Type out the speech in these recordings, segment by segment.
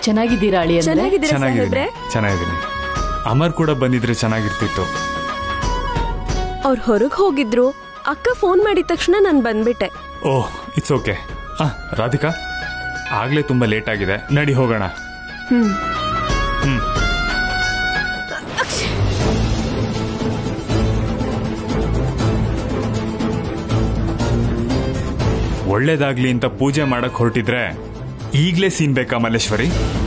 ಚೆನ್ನಾಗಿದ್ದೀರಾ ಅಳಿ ಅಂದ್ರೆ ಚೆನ್ನಾಗಿದ್ದೀರಾ ಸಾಹೇಬ್ರೆ ಚೆನ್ನಾಗಿದ್ದೀನಿ ಚೆನ್ನಾಗಿದ್ದೀನಿ ಅಮರ್ ಕೂಡ ಬಂದಿದ್ರೆ ಚೆನ್ನಾಗಿರ್ತಿತ್ತು ಅವ್ರು ಹೊರಗ್ ಹೋಗಿದ್ರು ಅಕ್ಕ ಫೋನ್ ಮಾಡಿದ ತಕ್ಷಣ ನಾನ್ ಬಂದ್ಬಿಟ್ಟೆ ಓಹ್ ಇಟ್ಸ್ ಓಕೆ ಆ ರಾಧಿಕಾ ಆಗ್ಲೇ ತುಂಬಾ ಲೇಟ್ ಆಗಿದೆ ನಡಿ ಹೋಗೋಣ ಹ್ಮ್ ಹ್ಮ್ ಒಳ್ಳೇದಾಗ್ಲಿ ಅಂತ ಪೂಜೆ ಮಾಡಕ್ ಹೊರಟಿದ್ರೆ ಈಗ್ಲೇ ಸೀನ್ ಬೇಕಾ ಮಲ್ಲೇಶ್ವರಿ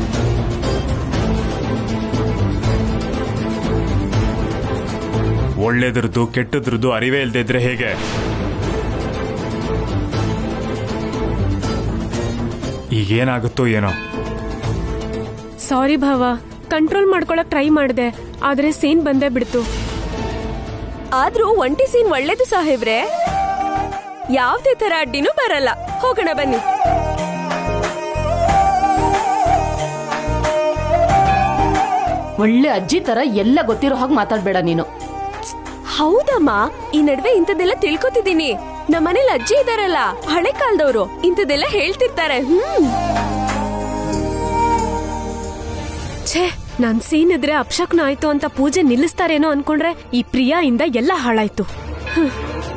ಒಳ್ಳೇದ್ರದ್ದು ಕೆಟ್ಟದ್ರದ್ದು ಅರಿವೇ ಇಲ್ದೇ ಇದ್ರೆ ಹೇಗೆ ಈಗೇನಾಗುತ್ತೋ ಏನೋ ಸಾರಿ ಭಾವ ಕಂಟ್ರೋಲ್ ಮಾಡ್ಕೊಳಕ್ ಟ್ರೈ ಮಾಡ್ದೆ ಆದ್ರೆ ಸೀನ್ ಬಂದೇ ಬಿಡ್ತು ಆದ್ರೂ ಒಂಟಿ ಸೀನ್ ಒಳ್ಳೇದು ಸಾಹೇಬ್ರೆ ಯಾವ್ದೇ ತರ ಅಡ್ಡಿನೂ ಬರಲ್ಲ ಹೋಗೋಣ ಬನ್ನಿ ಒಳ್ಳೆ ಅಜ್ಜಿ ತರ ಎಲ್ಲ ಗೊತ್ತಿರೋ ಹಾಗೆ ಮಾತಾಡ್ಬೇಡ ನೀನು ಹೌದಮ್ಮ ಈ ನಡುವೆ ಇಂಥದ್ದೆಲ್ಲ ತಿಳ್ಕೊತಿದ್ದೀನಿ ನಮ್ಮನೇಲಿ ಅಜ್ಜಿ ಇದಾರಲ್ಲ ಹಳೆ ಕಾಲದವ್ರು ಇಂಥದ್ದೆಲ್ಲ ಹೇಳ್ತಿರ್ತಾರೆ ಹ್ಮ್ ಛೇ ನಾನ್ ಸೀನ್ ಇದ್ರೆ ಅಪ್ಶಕ್ನ ಆಯ್ತು ಅಂತ ಪೂಜೆ ನಿಲ್ಲಿಸ್ತಾರೇನೋ ಅನ್ಕೊಂಡ್ರೆ ಈ ಪ್ರಿಯಾ ಇಂದ ಎಲ್ಲ ಹಾಳಾಯ್ತು ಹ್ಮ್.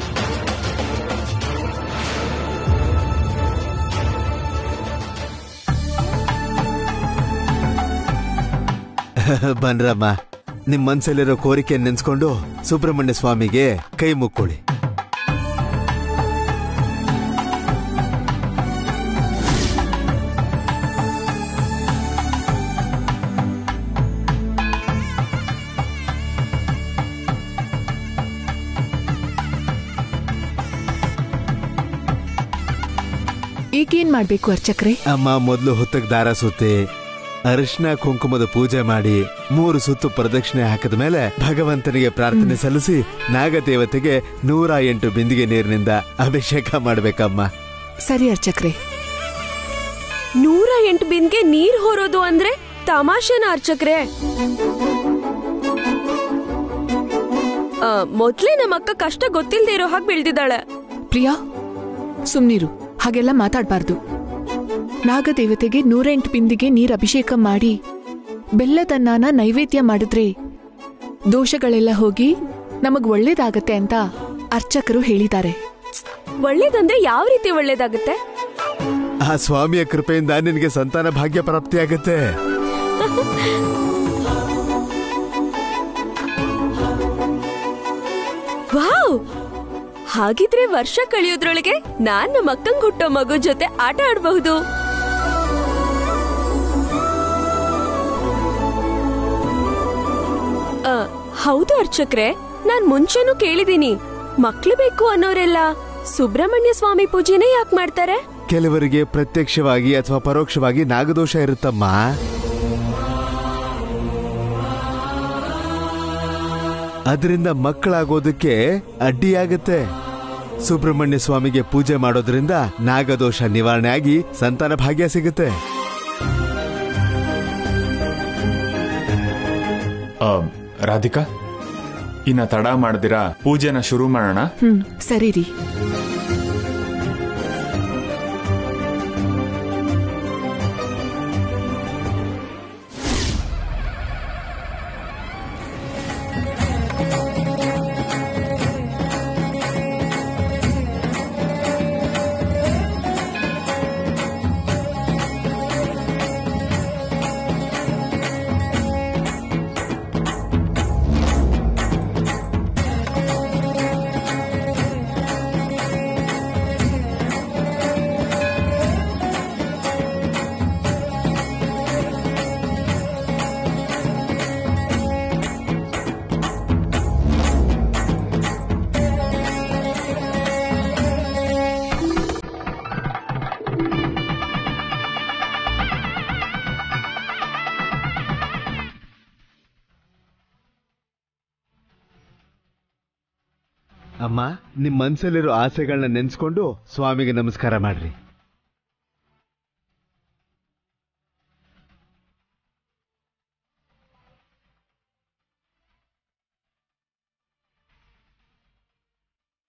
ಬನ್ರಮ್ಮ ನಿಮ್ ಮನ್ಸಲ್ಲಿರೋ ಕೋರಿಕೆ ನೆನ್ಸ್ಕೊಂಡು ಸುಬ್ರಹ್ಮಣ್ಯ ಸ್ವಾಮಿಗೆ ಕೈ ಮುಕ್ಕೊಳ್ಳಿ ಈಗೇನ್ ಮಾಡ್ಬೇಕು ಅರ್ಚಕ್ರೆ ಅಮ್ಮ ಮೊದಲು ಹೊತ್ತಕ್ ದಾರ ಸುತ್ತಿ ಅರಿಶಿನ ಕುಂಕುಮದ ಪೂಜೆ ಮಾಡಿ ಮೂರು ಸುತ್ತು ಪ್ರದಕ್ಷಿಣೆ ಹಾಕಿದ ಮೇಲೆ ಭಗವಂತನಿಗೆ ಪ್ರಾರ್ಥನೆ ಸಲ್ಲಿಸಿ ನಾಗದೇವತೆಗೆ ನೂರ ಎಂಟು ಬಿಂದಿಗೆ ನೀರಿನಿಂದ ಅಭಿಷೇಕ ಮಾಡ್ಬೇಕಮ್ಮ ಸರಿ ಅರ್ಚಕ್ರೆ ನೂರ ಎಂಟು ಬಿನ್ಗೆ ನೀರ್ ಹೊರೋದು ಅಂದ್ರೆ ತಮಾಷೆನ ಅರ್ಚಕ್ರೆ ಆ, ಮೊದ್ಲೇ ನಮ್ಮ ಅಕ್ಕ ಕಷ್ಟ ಗೊತ್ತಿಲ್ದೇ ಇರೋ ಹಾಗೆ ಬೆಳ್ದಿದ್ದಾಳೆ ಪ್ರಿಯಾ ಸುಮ್ನಿರು ಹಾಗೆಲ್ಲ ಮಾತಾಡ್ಬಾರ್ದು ನಾಗದೇವತೆಗೆ ನೂರೆಂಟು ಬಿಂದಿಗೆ ನೀರ್ ಅಭಿಷೇಕ ಮಾಡಿ ಬೆಲ್ಲದನ್ನಾನ ನೈವೇದ್ಯ ಮಾಡಿದ್ರೆ ದೋಷಗಳೆಲ್ಲ ಹೋಗಿ ನಮಗ್ ಒಳ್ಳೇದಾಗತ್ತೆ ಅಂತ ಅರ್ಚಕರು ಹೇಳಿದ್ದಾರೆ ಒಳ್ಳೇದಂದ್ರೆ ಯಾವ ರೀತಿ ಒಳ್ಳೇದಾಗುತ್ತೆ ಆ ಸ್ವಾಮಿಯ ಕೃಪೆಯಿಂದ ನಿನಗೆ ಸಂತಾನ ಭಾಗ್ಯ ಪ್ರಾಪ್ತಿಯಾಗತ್ತೆ ವಾವ್ ಹಾಗಿದ್ರೆ ವರ್ಷ ಕಳೆಯೋದ್ರೊಳಗೆ ನಾನ್ ನಮ್ಮ ಅಕ್ಕಂಗ್ ಹುಟ್ಟೋ ಮಗು ಜೊತೆ ಆಟ ಆಡಬಹುದು ಹೌದು ಅರ್ಚಕ್ರೆ ನಾನ್ ಮುಂಚೆನೂ ಕೇಳಿದೀನಿ ಮಕ್ಳು ಬೇಕು ಅನ್ನೋರೆಲ್ಲ ಸುಬ್ರಹ್ಮಣ್ಯ ಸ್ವಾಮಿ ಪೂಜೆನೇ ಯಾಕೆ ಮಾಡ್ತಾರೆ ಕೆಲವರಿಗೆ ಪ್ರತ್ಯಕ್ಷವಾಗಿ ಅಥವಾ ಪರೋಕ್ಷವಾಗಿ ನಾಗದೋಷ ಇರುತ್ತಮ್ಮ ಅದರಿಂದ ಮಕ್ಕಳಾಗೋದಕ್ಕೆ ಅಡ್ಡಿಯಾಗತ್ತೆ ಸುಬ್ರಹ್ಮಣ್ಯ ಸ್ವಾಮಿಗೆ ಪೂಜೆ ಮಾಡೋದ್ರಿಂದ ನಾಗದೋಷ ನಿವಾರಣೆ ಆಗಿ ಸಂತಾನ ಭಾಗ್ಯ ಸಿಗುತ್ತೆ ಆ, ರಾಧಿಕಾ ಇನ್ನ ತಡ ಮಾಡ್ದಿರಾ ಪೂಜೆನ ಶುರು ಮಾಡೋಣ ಹ್ಮ್ ಸರಿ ರೀ ಅಮ್ಮ ನಿಮ್ ಮನ್ಸಲ್ಲಿರೋ ಆಸೆಗಳನ್ನ ನೆನ್ಸ್ಕೊಂಡು ಸ್ವಾಮಿಗೆ ನಮಸ್ಕಾರ ಮಾಡ್ರಿ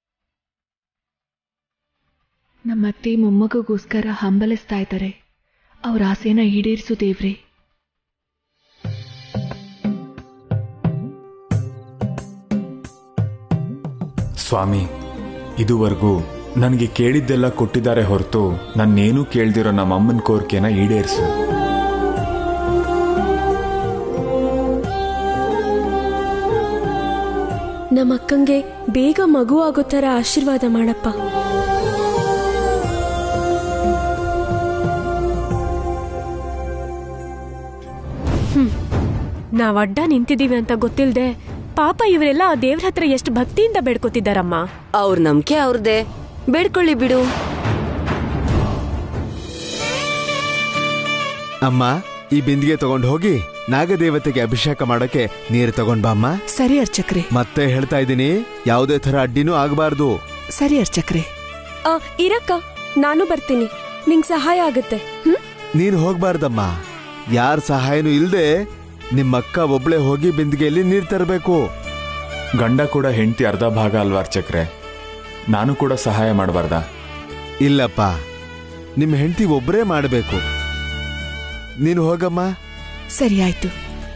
ನಮ್ಮತ್ತೆ ಮೊಮ್ಮಗಗೋಸ್ಕರ ಹಂಬಲಿಸ್ತಾ ಇದ್ದಾರೆ ಅವ್ರ ಆಸೆನ ಈಡೇರಿಸು ದೇವ್ರೆ ಸ್ವಾಮಿ ಇದುವರೆಗೂ ನನಗೆ ಕೇಳಿದ್ದೆಲ್ಲ ಕೊಟ್ಟಿದ್ದಾರೆ ಹೊರತು ನನ್ನೇನೂ ಕೇಳ್ದಿರೋ ನಮ್ಮ ಅಮ್ಮನ ಕೋರಿಕೆನ ಈಡೇರಿಸು ನಮ್ಮ ಅಕ್ಕಂಗೆ ಬೇಗ ಮಗು ಆಗೋ ಥರ ಆಶೀರ್ವಾದ ಮಾಡಪ್ಪ ಹ್ಮ್ ನಾವ್ ಅಡ್ಡ ನಿಂತಿದೀವಿ ಅಂತ ಗೊತ್ತಿಲ್ದೆ ಪಾಪ ಇವರೆಲ್ಲ ಆ ದೇವ್ರ ಹತ್ರ ಎಷ್ಟು ಭಕ್ತಿಯಿಂದ ಬೇಡ್ಕೊತಿದ್ದಾರಮ್ಮ ಅವ್ರ ನಂಬಿಕೆ ಅವ್ರದೇ ಬೇಡ್ಕೊಳ್ಳಿ ಬಿಡು ಅಮ್ಮ ಈ ಬಿಂದಿಗೆ ತಗೊಂಡು ಹೋಗಿ ನಾಗದೇವತೆಗೆ ಅಭಿಷೇಕ ಮಾಡೋಕೆ ನೀರು ತಗೊಂಡ್ ಬಾ ಅಮ್ಮ ಸರಿ ಅರ್ಚಕ್ರೆ ಮತ್ತೆ ಹೇಳ್ತಾ ಇದ್ದೀನಿ ಯಾವುದೇ ತರ ಅಡ್ಡಿನೂ ಆಗಬಾರ್ದು ಸರಿ ಅರ್ಚಕ್ರೆ ಆ, ಇರಕ್ಕ ನಾನು ಬರ್ತೀನಿ ನಿಂಗ್ ಸಹಾಯ ಆಗುತ್ತೆ ಹ್ಮ್ ನೀನು ಹೋಗ್ಬಾರ್ದಮ್ಮ ಯಾರ ಸಹಾಯನೂ ಇಲ್ದೆ ನಿಮ್ಮಕ್ಕ ಒಬ್ಳೆ ಹೋಗಿ ಬಿಂದಿಗೆಯಲ್ಲಿ ನೀರು ತರಬೇಕು ಗಂಡ ಕೂಡ ಹೆಂಡತಿ ಅರ್ಧ ಭಾಗ ಅಲ್ವಾ ಅರ್ಚಕ್ರೆ ನಾನು ಕೂಡ ಸಹಾಯ ಮಾಡಬಾರ್ದಾ ಇಲ್ಲಪ್ಪ ನಿಮ್ಮ ಹೆಂಡತಿ ಒಬ್ಬರೇ ಮಾಡಬೇಕು ನೀನು ಹೋಗಮ್ಮ ಸರಿ ಆಯ್ತು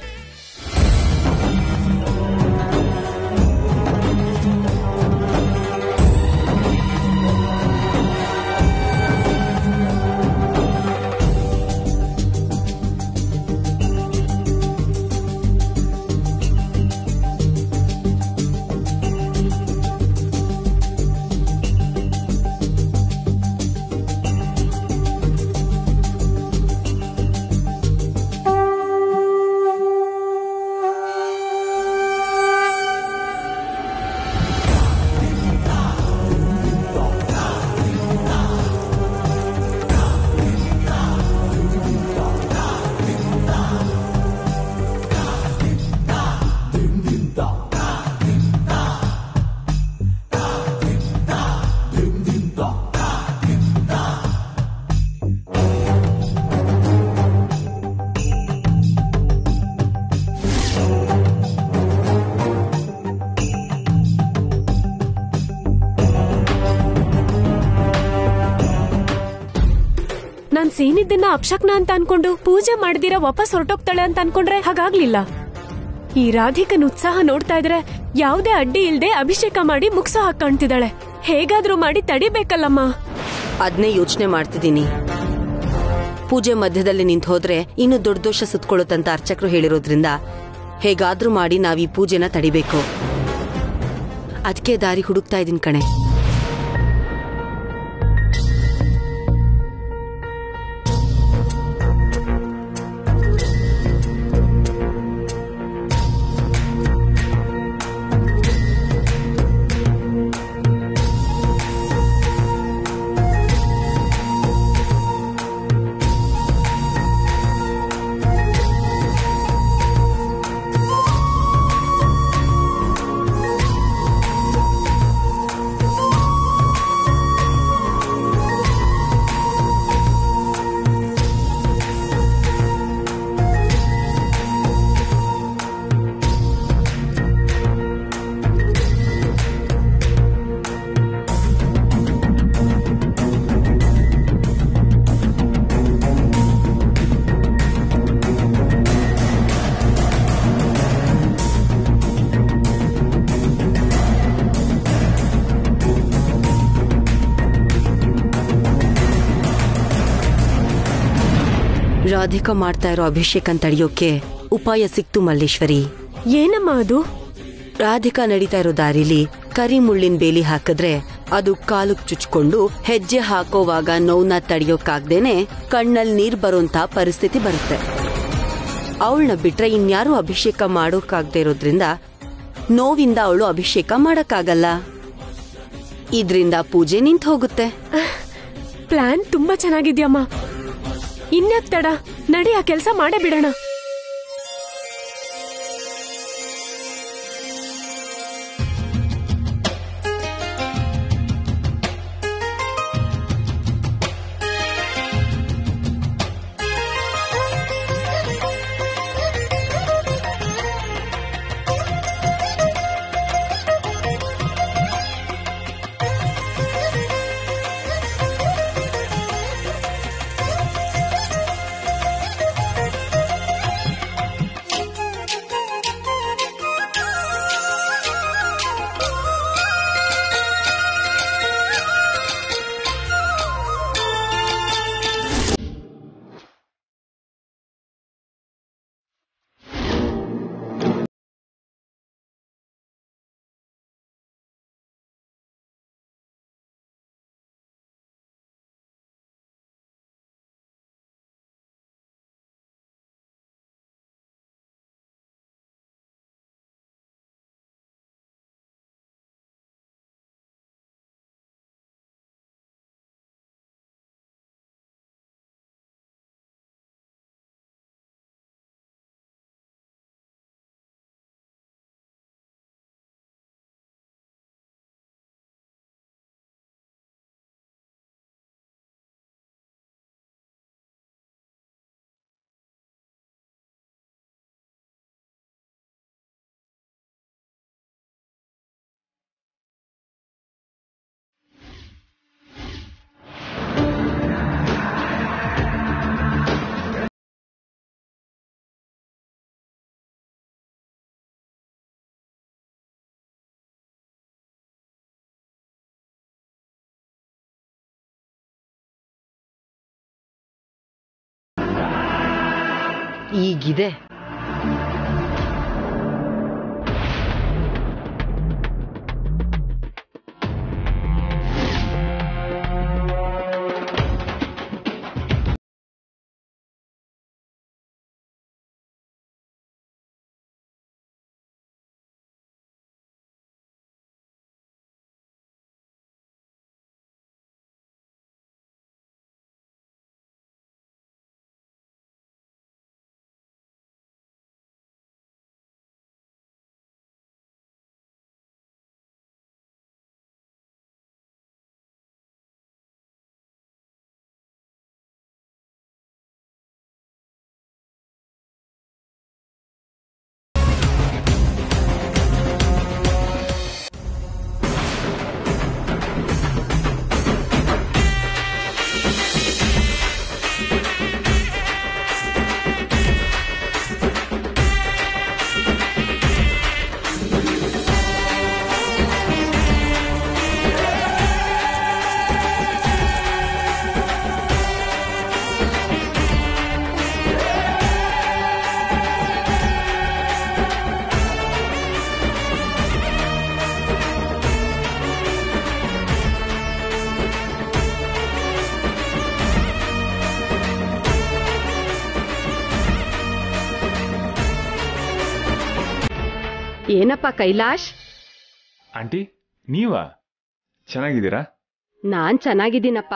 ನಾನ್ ಸೀನಿದ್ದನ್ನ ಅಪ್ಶಕ್ನ ಅಂತ ಅನ್ಕೊಂಡು ಪೂಜೆ ಮಾಡ್ದಿರ ವಾಪಸ್ ಹೊರಟೋಗ್ತಾಳೆ ಅಂತ ಅನ್ಕೊಂಡ್ರೆ ಹಾಗಾಗ್ಲಿಲ್ಲ ಈ ರಾಧಿಕನ್ ಉತ್ಸಾಹ ನೋಡ್ತಾ ಇದ್ರೆ ಯಾವ್ದೇ ಅಡ್ಡಿ ಇಲ್ದೆ ಅಭಿಷೇಕ ಮಾಡಿ ಮುಗ್ಸೋ ಹಾಕ್ ಕಾಣ್ತಿದ್ದಾಳೆ ಹೇಗಾದ್ರೂ ಮಾಡಿ ತಡಿಬೇಕಲ್ಲಮ್ಮ ಅದ್ನೇ ಯೋಚನೆ ಮಾಡ್ತಿದ್ದೀನಿ ಪೂಜೆ ಮಧ್ಯದಲ್ಲಿ ನಿಂತು ಹೋದ್ರೆ ಇನ್ನು ದೊಡ್ಡ ದೋಷ ಸುತ್ಕೊಳ್ಳುತ್ತಂತ ಅರ್ಚಕರು ಹೇಳಿರೋದ್ರಿಂದ ಹೇಗಾದ್ರೂ ಮಾಡಿ ನಾವ್ ಈ ಪೂಜೆನ ತಡಿಬೇಕು ಅದಕ್ಕೆ ದಾರಿ ಹುಡುಕ್ತಾ ಇದೀನಿ ಕಣೆ ರಾಧಿಕಾ ಮಾಡ್ತಾ ಇರೋ ಅಭಿಷೇಕನ್ ತಡೆಯೋಕೆ ಉಪಾಯ ಸಿಕ್ತು ಮಲ್ಲೇಶ್ವರಿ ಏನಮ್ಮ ಅದು ರಾಧಿಕಾ ನಡೀತಾ ಇರೋ ದಾರಿಲಿ ಕರಿ ಮುಳ್ಳಿನ ಬೇಲಿ ಹಾಕಿದ್ರೆ ಅದು ಕಾಲಕ್ ಚುಚ್ಕೊಂಡು ಹೆಜ್ಜೆ ಹಾಕೋವಾಗ ನೋವ್ನ ತಡೆಯೋಕಾಗ್ದೇನೆ ಕಣ್ಣಲ್ಲಿ ನೀರ್ ಬರೋಂತ ಪರಿಸ್ಥಿತಿ ಬರುತ್ತೆ ಅವಳನ್ನ ಬಿಟ್ರೆ ಇನ್ಯಾರು ಅಭಿಷೇಕ ಮಾಡೋಕಾಗ್ದೇ ಇರೋದ್ರಿಂದ ನೋವಿಂದ ಅವಳು ಅಭಿಷೇಕ ಮಾಡಕ್ಕಾಗಲ್ಲ ಇದ್ರಿಂದ ಪೂಜೆ ನಿಂತು ಹೋಗುತ್ತೆ ಪ್ಲಾನ್ ತುಂಬಾ ಚೆನ್ನಾಗಿದ್ಯಮ್ಮ ಇನ್ಯಾಕ್ ತಡ ನಡಿ ಆ ಕೆಲ್ಸ ಮಾಡೇ ಬಿಡೋಣ ಈಗಿದೆ ಏನಪ್ಪ ಕೈಲಾಶ್ ಆಂಟಿ ನೀವಾ ಚೆನ್ನಾಗಿದ್ದೀರಾ ನಾನ್ ಚೆನ್ನಾಗಿದ್ದೀನಪ್ಪ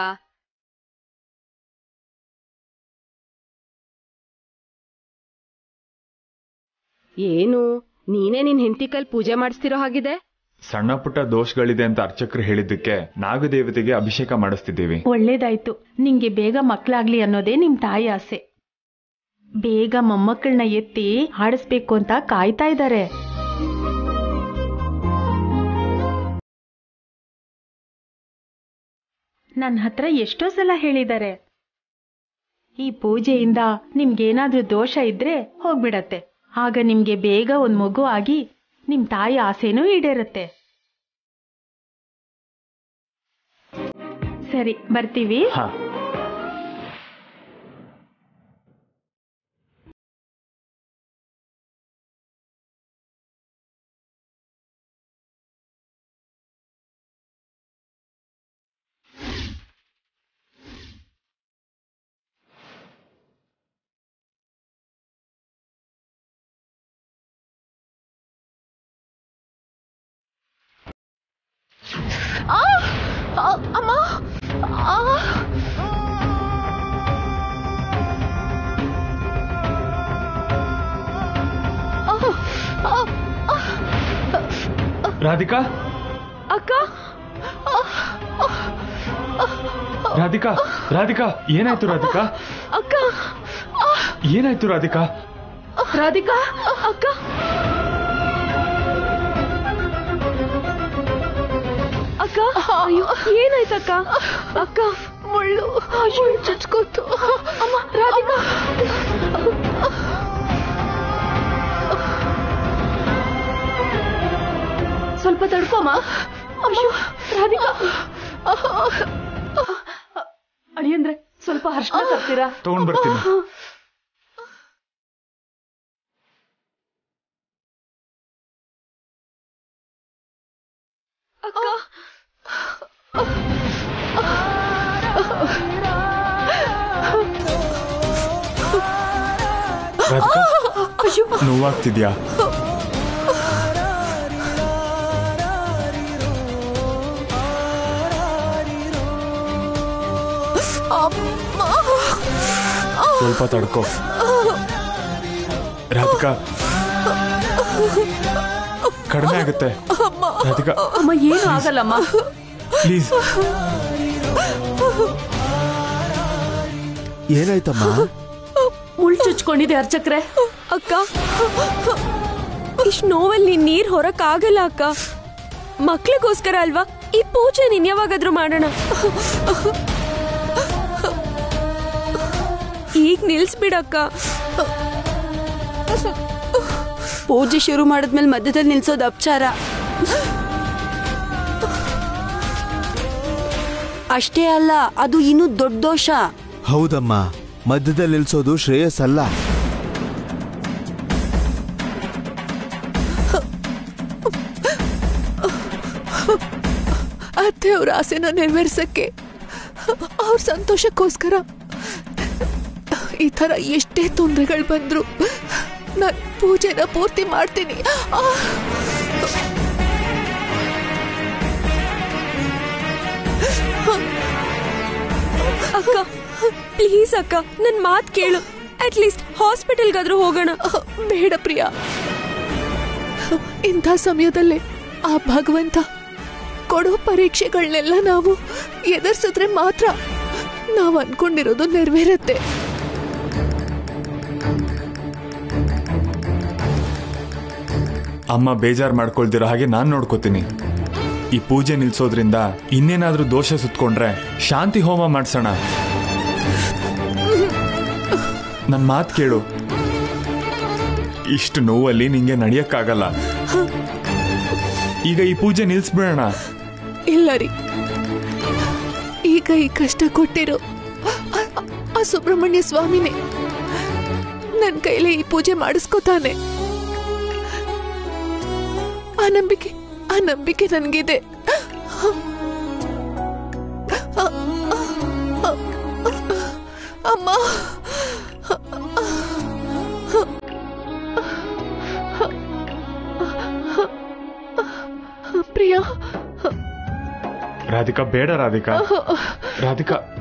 ಏನು ನೀನೇ ನಿನ್ ಹೆಂಡತಿ ಕೈಲಿ ಪೂಜೆ ಮಾಡಿಸ್ತಿರೋ ಹಾಗಿದೆ ಸಣ್ಣ ಪುಟ್ಟ ದೋಷಗಳಿದೆ ಅಂತ ಅರ್ಚಕರು ಹೇಳಿದ್ದಕ್ಕೆ ನಾಗದೇವತೆಗೆ ಅಭಿಷೇಕ ಮಾಡಿಸ್ತಿದ್ದೀವಿ ಒಳ್ಳೇದಾಯ್ತು ನಿಂಗೆ ಬೇಗ ಮಕ್ಳಾಗ್ಲಿ ಅನ್ನೋದೇ ನಿಮ್ ತಾಯಿ ಆಸೆ ಬೇಗ ಮೊಮ್ಮಕ್ಕಳನ್ನ ಎತ್ತಿ ಆಡಿಸ್ಬೇಕು ಅಂತ ಕಾಯ್ತಾ ಇದ್ದಾರೆ ನನ್ನ ಹತ್ರ ಎಷ್ಟೋ ಸಲ ಹೇಳಿದ್ದಾರೆ ಈ ಪೂಜೆಯಿಂದ ನಿಮ್ಗೇನಾದ್ರೂ ದೋಷ ಇದ್ರೆ ಹೋಗ್ಬಿಡತ್ತೆ ಆಗ ನಿಮ್ಗೆ ಬೇಗ ಒಂದ್ ಮಗು ಆಗಿ ನಿಮ್ ತಾಯಿ ಆಸೆನೂ ಈಡೇರುತ್ತೆ ಸರಿ ಬರ್ತೀವಿ ಹಾ ರಾಧಿಕಾ ಅಕ್ಕ ರಾಧಿಕಾ ರಾಧಿಕಾ ಏನಾಯ್ತು ರಾಧಿಕಾ ಅಕ್ಕ ಏನಾಯ್ತು ರಾಧಿಕಾ ರಾಧಿಕಾ ಅಕ್ಕ ಅಕ್ಕ ಅಯ್ಯೋ ಏನಾಯ್ತಕ್ಕ ಅಕ್ಕ ಮುಳ್ಳು ಮುಳ್ಳು ಚುಚ್ಕೋತು ಅಮ್ಮ ರಾಧಿಕಾ ಸ್ವಲ್ಪ ತಡ್ಕೊಮ್ಮ ಅಮ್ಮ ರಾಧಿಕಾ ಅಳಿಯಂದ್ರೆ ಸ್ವಲ್ಪ ಅರ್ಶನ ತರ್ತೀರಾ ತಗೊಂಡ್ ಬರ್ತೀನಿ ರಾಧಿಕಾ ನೋವಾಗ್ತಿದ್ಯಾ ಸ್ವಲ್ಪ ತಡ್ಕೋ ರಾಧಿಕಾ ಕಡಿಮೆ ಆಗುತ್ತೆ ರಾಧಿಕಾ ಅಮ್ಮ ಏನು ಆಗಲ್ಲಮ್ಮ ಪ್ಲೀಸ್ ಏನಾಯ್ತಮ್ಮ ಮುಳ್ ಚುಚ್ಕೊಂಡಿದೆ ಅರ್ಚಕ್ರೆ ಅಕ್ಕ ಇಷ್ಟ್ ನೋವಲ್ಲಿ ನೀನ್ ನೀರ್ ಹೊರಕ್ ಆಗಲ್ಲ ಅಕ್ಕ ಮಕ್ಳಿಗೋಸ್ಕರ ಅಲ್ವಾ ಈ ಪೂಜೆ ನೀನ್ ಯಾವಾಗಾದ್ರೂ ಮಾಡೋಣ ಈಗ ನಿಲ್ಸ್ಬಿಡಕ್ಕ ಪೂಜೆ ಶುರು ಮಾಡಿದ್ಮೇಲೆ ಮಧ್ಯದಲ್ಲಿ ನಿಲ್ಸೋದು ಅಪಚಾರ ಅಷ್ಟೇ ಅಲ್ಲ ಅದು ಇನ್ನೂ ದೊಡ್ಡ ದೋಷ ಹೌದಮ್ಮ ಮಧ್ಯದಲ್ಲಿ ನಿಲ್ಸೋದು ಶ್ರೇಯಸ್ ಅಲ್ಲ ದೇವ್ರ ಆಸೆನ ನೆರವೇರ್ಸಕ್ಕೆ ಅವ್ರ ಸಂತೋಷಕ್ಕೋಸ್ಕರ ಈ ಥರ ಎಷ್ಟೇ ತೊಂದರೆಗಳು ಬಂದ್ರು ನಾನು ಪೂಜೆನ ಪೂರ್ತಿ ಮಾಡ್ತೀನಿ ಆ! ಅಕ್ಕ ಪ್ಲೀಸ್ ಅಕ್ಕ ನನ್ ಮಾತ್ ಕೇಳು ಅಟ್ ಲೀಸ್ಟ್ ಹಾಸ್ಪಿಟಲ್ಗಾದ್ರೂ ಹೋಗೋಣ ಬೇಡ ಪ್ರಿಯ ಇಂಥ ಸಮಯದಲ್ಲೇ ಆ ಭಗವಂತ ಕೊಡೋ ಪರೀಕ್ಷೆಗಳನ್ನೆಲ್ಲ ನಾವು ಎದುರಿಸಿದ್ರೆ ಮಾತ್ರ ನಾವು ಅನ್ಕೊಂಡಿರೋದು ನೆರವೇರುತ್ತೆ ಅಮ್ಮ ಬೇಜಾರ್ ಮಾಡ್ಕೊಳ್ದಿರೋ ಹಾಗೆ ನಾನ್ ನೋಡ್ಕೋತೀನಿ ಈ ಪೂಜೆ ನಿಲ್ಸೋದ್ರಿಂದ ಇನ್ನೇನಾದ್ರೂ ದೋಷ ಸುತ್ಕೊಂಡ್ರೆ ಶಾಂತಿ ಹೋಮ ಮಾಡ್ಸೋಣ ನನ್ ಮಾತ್ ಕೇಳು ಇಷ್ಟು ನೋವಲ್ಲಿ ನಿಂಗೆ ನಡಿಯಕ್ಕಾಗಲ್ಲ ಈಗ ಈ ಪೂಜೆ ನಿಲ್ಸ್ಬಿಡೋಣ ಇಲ್ಲ ರೀ ಈಗ ಈ ಕಷ್ಟ ಕೊಟ್ಟಿರೋ ಆ- ಆ ಸುಬ್ರಹ್ಮಣ್ಯ ಸ್ವಾಮಿನೇ ನನ್ನ ಕೈಲಿ ಈ ಪೂಜೆ ಮಾಡಿಸ್ಕೊತಾನೆ ಆ ನಂಬಿಕೆ ಆ ನಂಬಿಕೆ ನನಗಿದೆ ಅಮ್ಮ ಪ್ರಿಯಾ ರಾಧಿಕಾ ಬೇಡ ರಾಧಿಕಾ ರಾಧಿಕಾ